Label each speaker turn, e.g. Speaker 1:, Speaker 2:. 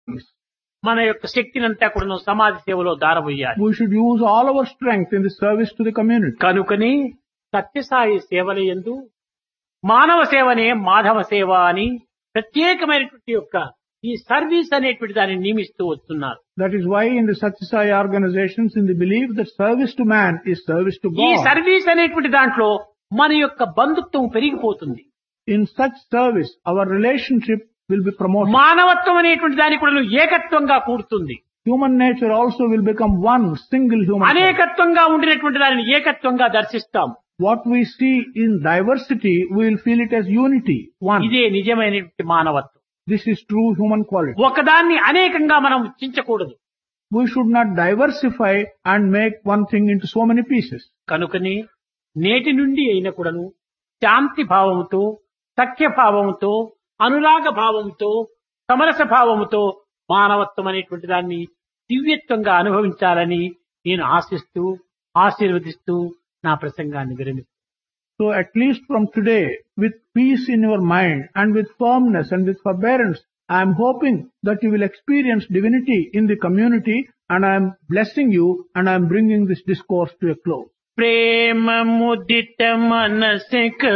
Speaker 1: మన యొక్క శక్తిని అంతా కూడా సమాజ సేవలో దారబోయాలి
Speaker 2: We should use all our strength in the service to the community.
Speaker 1: కనుకని సత్యసాయి సేవల యందు మానవ సేవనే మాధవ సేవ అని ప్రత్యేకమైనటువంటి యొక్క ఈ సర్వీస్ అనేటువంటి దాన్ని నియమిస్తూ వస్తున్నారు
Speaker 2: That is why in the Satyasai organizations, in the belief that service to man is service to
Speaker 1: ఈ
Speaker 2: God.
Speaker 1: సర్వీస్ అనేటువంటి దాంట్లో మన యొక్క బంధుత్వం పెరిగిపోతుంది
Speaker 2: In such service, our relationship will be promoted.
Speaker 1: మానవత్వం అనేటువంటి దాని కూడా ఏకత్వంగా కూడుతుంది
Speaker 2: Human nature also will become one single human. nature.
Speaker 1: అనేకత్వంగా ఉండినటువంటి దానిని ఏకత్వంగా దర్శిస్తాం
Speaker 2: What we see in diversity, we will feel it as unity, one.
Speaker 1: ఇదే నిజమైనటువంటి మానవత్వం
Speaker 2: This is true human quality.
Speaker 1: ఒకదాన్ని అనేకంగా మనం చించకూడదు
Speaker 2: We should not diversify and make one thing into so many pieces.
Speaker 1: కనుకని నేటి నుండి అయిన కూడాను శాంతి భావముతో సఖ్య భావముతో అనురాగ భావముతో సమరస భావముతో మానవత్వం అనేటువంటి దాన్ని దివ్యత్వంగా అనుభవించాలని నేను ఆశిస్తూ ఆశీర్వదిస్తూ నా ప్రసంగాన్ని విరమిస్తాను
Speaker 2: So at least from today, with peace in your mind and with firmness and with forbearance, I am hoping that you will experience divinity in the community and I am blessing you and I am bringing this discourse to a close.
Speaker 1: Prema ముదిత మనసిక